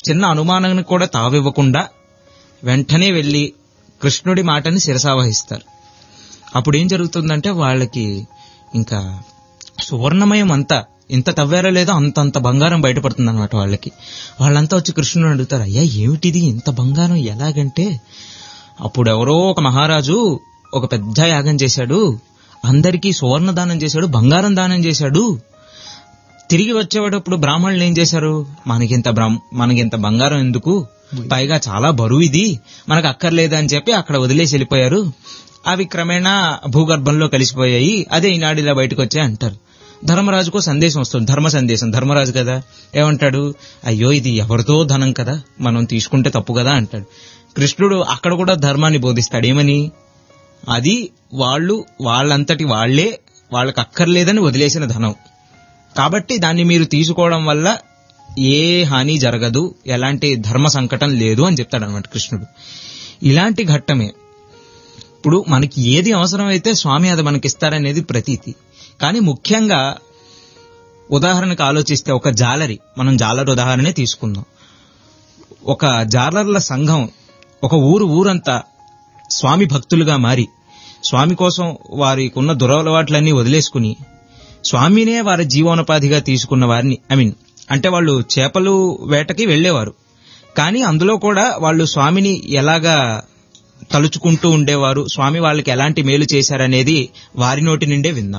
చిన్న అనుమానానికి కూడా తావివ్వకుండా వెంటనే వెళ్లి కృష్ణుడి మాటని శిరసావహిస్తారు అప్పుడు ఏం జరుగుతుందంటే వాళ్ళకి ఇంకా సువర్ణమయం అంతా ఇంత తవ్వారో లేదో అంత అంత బంగారం బయటపడుతుంది అనమాట వాళ్ళకి వాళ్ళంతా వచ్చి కృష్ణుని అడుగుతారు అయ్యా ఏమిటిది ఇంత బంగారం ఎలాగంటే అప్పుడు ఎవరో ఒక మహారాజు ఒక పెద్ద యాగం చేశాడు అందరికీ సువర్ణ దానం చేశాడు బంగారం దానం చేశాడు తిరిగి వచ్చేటప్పుడు బ్రాహ్మణులు ఏం చేశారు మనకింత బ్రహ్మ మనకింత బంగారం ఎందుకు పైగా చాలా బరువు ఇది మనకు అక్కర్లేదని చెప్పి అక్కడ వదిలేసి వెళ్ళిపోయారు అవి క్రమేణా భూగర్భంలో కలిసిపోయాయి అదే ఈనాడు ఇలా బయటకు వచ్చాయి అంటారు ధర్మరాజుకో సందేశం వస్తుంది ధర్మ సందేశం ధర్మరాజు కదా ఏమంటాడు అయ్యో ఇది ఎవరితో ధనం కదా మనం తీసుకుంటే తప్పు కదా అంటాడు కృష్ణుడు అక్కడ కూడా ధర్మాన్ని బోధిస్తాడు ఏమని అది వాళ్ళు వాళ్ళంతటి వాళ్లే వాళ్ళకి అక్కర్లేదని వదిలేసిన ధనం కాబట్టి దాన్ని మీరు తీసుకోవడం వల్ల ఏ హాని జరగదు ఎలాంటి ధర్మ సంకటం లేదు అని చెప్తాడు అనమాట కృష్ణుడు ఇలాంటి ఘట్టమే ఇప్పుడు మనకి ఏది అవసరమైతే స్వామి అది మనకి ఇస్తారనేది ప్రతీతి కానీ ముఖ్యంగా ఉదాహరణకు ఆలోచిస్తే ఒక జాలరి మనం జాలర్ ఉదాహరణే తీసుకుందాం ఒక జాలర్ల సంఘం ఒక ఊరు ఊరంతా స్వామి భక్తులుగా మారి స్వామి కోసం వారికి ఉన్న దురలవాట్లన్నీ వదిలేసుకుని స్వామినే వారి జీవనోపాధిగా తీసుకున్న వారిని ఐ మీన్ అంటే వాళ్ళు చేపలు వేటకి వెళ్లేవారు కానీ అందులో కూడా వాళ్ళు స్వామిని ఎలాగా తలుచుకుంటూ ఉండేవారు స్వామి వాళ్ళకి ఎలాంటి మేలు చేశారనేది వారి నోటి నుండే విందాం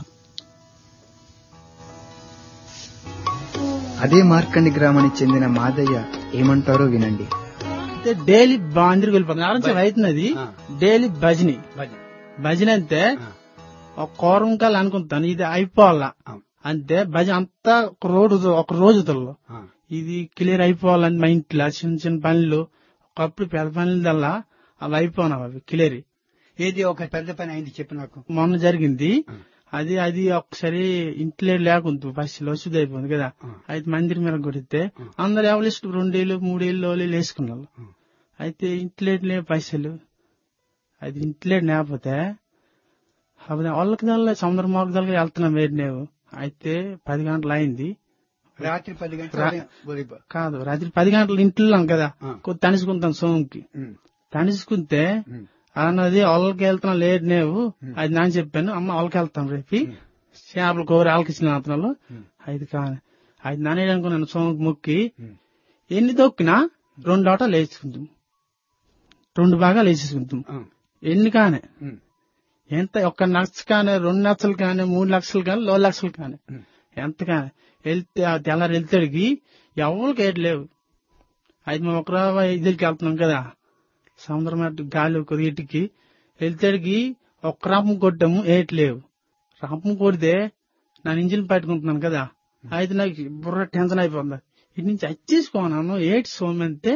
అదే మార్కండి గ్రామానికి చెందిన మాదయ్య ఏమంటారో వినండి అయితే డైలీ అందరికి వెళ్ళిపోతుంది ఆలోచన అవుతున్నది డైలీ భజని భజన అంటే ఒక కోరంకాలు అనుకుంటాను ఇది అయిపోవాలా అంతే భజన అంతా ఒక రోజు ఒక రోజుతో ఇది క్లియర్ అయిపోవాలని మా ఇంట్లో చిన్న చిన్న పనులు ఒకప్పుడు పెద్ద పనులు దల్లా అవి అయిపోయినావు అవి క్లియర్ ఏది ఒక పెద్ద పని అయింది చెప్పు నాకు మొన్న జరిగింది అది అది ఒకసారి ఇంట్లో లేకుంది ఫస్ట్ వసూది అయిపోయింది కదా అయితే మందిరం మీద కొడితే అందరు ఎవరు ఇష్టం రెండేళ్ళు మూడేళ్ళు వాళ్ళు వేసుకున్నారు అయితే ఇంట్లో లేవు పైసలు అది ఇంట్లో లేకపోతే అప్పుడు వాళ్ళకి దానిలో సముద్ర మార్గాలుగా వెళ్తున్నాం వేడి నేవు అయితే పది గంటలు అయింది రాత్రి పది రా- గంటల కాదు రాత్రి పది గంటలు ఇంట్లో ఉన్నాం కదా కొద్ది తణుసుకుంటాం సోముకి తణుసుకుంటే అన్నది వాళ్ళకి వెళ్తున్నాం లేదు నేవు అది నేను చెప్పాను అమ్మ వాళ్ళకి వెళ్తాం రేపు చేపలు కూర వాళ్ళకి ఇచ్చిన అతను అది కాని అది నానే అనుకున్నాను సోముకి మొక్కి ఎన్ని దొక్కినా రెండు ఆటోలు వేసుకుంటాం రెండు భాగాలు వేసేసుకుంటాం ఎన్ని కానే ఎంత ఒక్క లక్ష కానీ రెండు లక్షలు కానీ మూడు లక్షలు కానీ లో లక్షలు కానీ ఎంత కానీ వెళ్తే ఆ తెల్లారి వెళ్తాడికి ఎవరికి ఏటి లేవు అయితే మేము ఒక ఇద్దరికి వెళ్తున్నాం కదా సముద్రం అటు గాలి ఒక ఇటుకి వెళ్తాడికి ఒక్క రాపం కొట్టాము ఏటి లేవు రాపం కొడితే నా ఇంజిన్ పట్టుకుంటున్నాను కదా అయితే నాకు బుర్ర టెన్షన్ అయిపోతుంది ఇటు నుంచి వచ్చేసుకోనాను ఏటి సోమంతే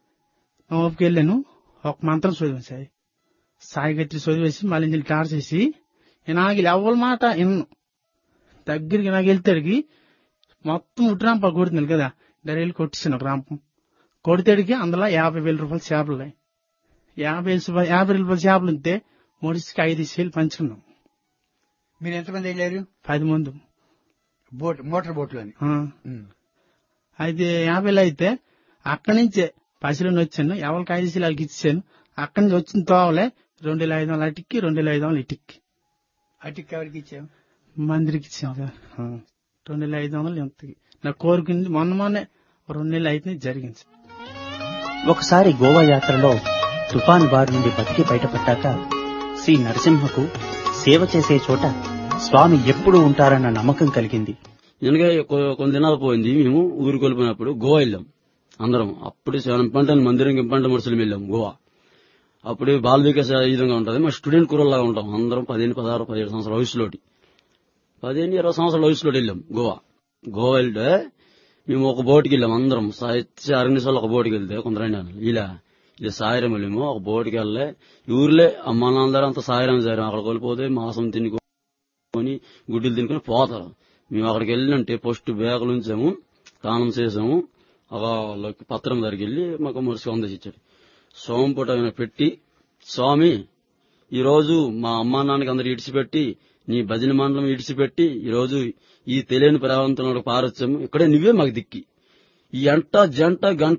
ఓపిక వెళ్ళాను ఒక మంత్రం చదివేసాయి సాయి గట్టి చదివేసి మళ్ళీ ఇంజిన్ టార్చ్ చేసి నాకు ఎవరి మాట ఇన్ను దగ్గరికి నాకు వెళ్తాడికి మొత్తం ఉట్రాంప కొడుతున్నాను కదా డైరెక్ట్ కొట్టిస్తాను ఒక రాంపం కొడితేడికి అందులో యాభై వేల రూపాయలు చేపలు ఉన్నాయి యాభై వేల రూపాయలు యాభై వేల రూపాయలు చేపలు ఉంటే ముడిసికి ఐదు వేలు పంచుకున్నాం మీరు ఎంతమంది వెళ్ళారు పది మంది బోట్ మోటార్ బోట్లోని ఆ. అయితే యాభై వేలు అయితే అక్కడి నుంచే పసిలోని వచ్చాను ఎవరికి ఐదు వేలు వాళ్ళకి ఇచ్చాను అక్కడి నుంచి వచ్చిన తోవలే రెండు వేల ఐదు వందలు అటిక్కి రెండు వేల ఐదు వందలు ఇటుక్కి అటుకి ఎవరికి ఇచ్చావు మందిరికి ఇచ్చాం కదా ఆ. రెండు వేల ఐదు వందలు ఎంతకి నా కోరుకుంది మొన్న మొన్నే రెండు నెలలు అయితే జరిగింది ఒకసారి గోవా యాత్రలో తుఫాన్ బారి నుండి బతికి బయటపడ్డాక శ్రీ నరసింహకు సేవ చేసే చోట స్వామి ఎప్పుడు ఉంటారన్న నమ్మకం కలిగింది వెనక కొ- కొన్ని దినాలు పోయింది మేము ఊరికి వెళ్ళిపోయినప్పుడు గోవా వెళ్ళాం అందరం అప్పుడు పంట మందిరం పంట మనుషులు వెళ్ళాం గోవా అప్పుడు బాల వికాస్ ఈ విధంగా ఉంటది మా స్టూడెంట్ కూరల్లాగా ఉంటాం అందరం పదిహేను పదహారు పదిహేడు సంవత్సరాల వయసులోటి పదిహేను ఇరవై సంవత్సరాల వయసులో వెళ్ళాం గోవా గోవా వెళ్తే మేము ఒక బోటుకి వెళ్ళాం అందరం సాయి అరణ్యసార్లు ఒక బోటుకి వెళ్తే కొందరండి అన్నారు ఇలా ఇలా సాయిరం వెళ్ళాము ఒక బోటుకి వెళ్ళే ఈ ఊర్లే అమ్మ నాన్నఅందరూ అంత సాయిరం సాయిరం అక్కడికి వెళ్ళిపోతే మాంసం తినుకొని గుడ్డలు తినుకొని పోతారు మేము అక్కడికి వెళ్ళినంటే ఫస్ట్ బ్యాగులు ఉంచాము స్నానం చేసాము ఒక వాళ్ళకి పత్రం దగ్గరికి వెళ్ళి మాకు మురిసి వందేసి ఇచ్చాడు సోంపూట ఆయన పెట్టి స్వామి ఈ రోజు మా అమ్మా నాన్నకి అందరు ఇడిచిపెట్టి నీ భజన మండలం ఇడిచిపెట్టి ఈ రోజు ఈ తెలియని ప్రయాణంతో పారొచ్చాము ఇక్కడే నువ్వే మాకు దిక్కి ఈ ఎంట జంట గంట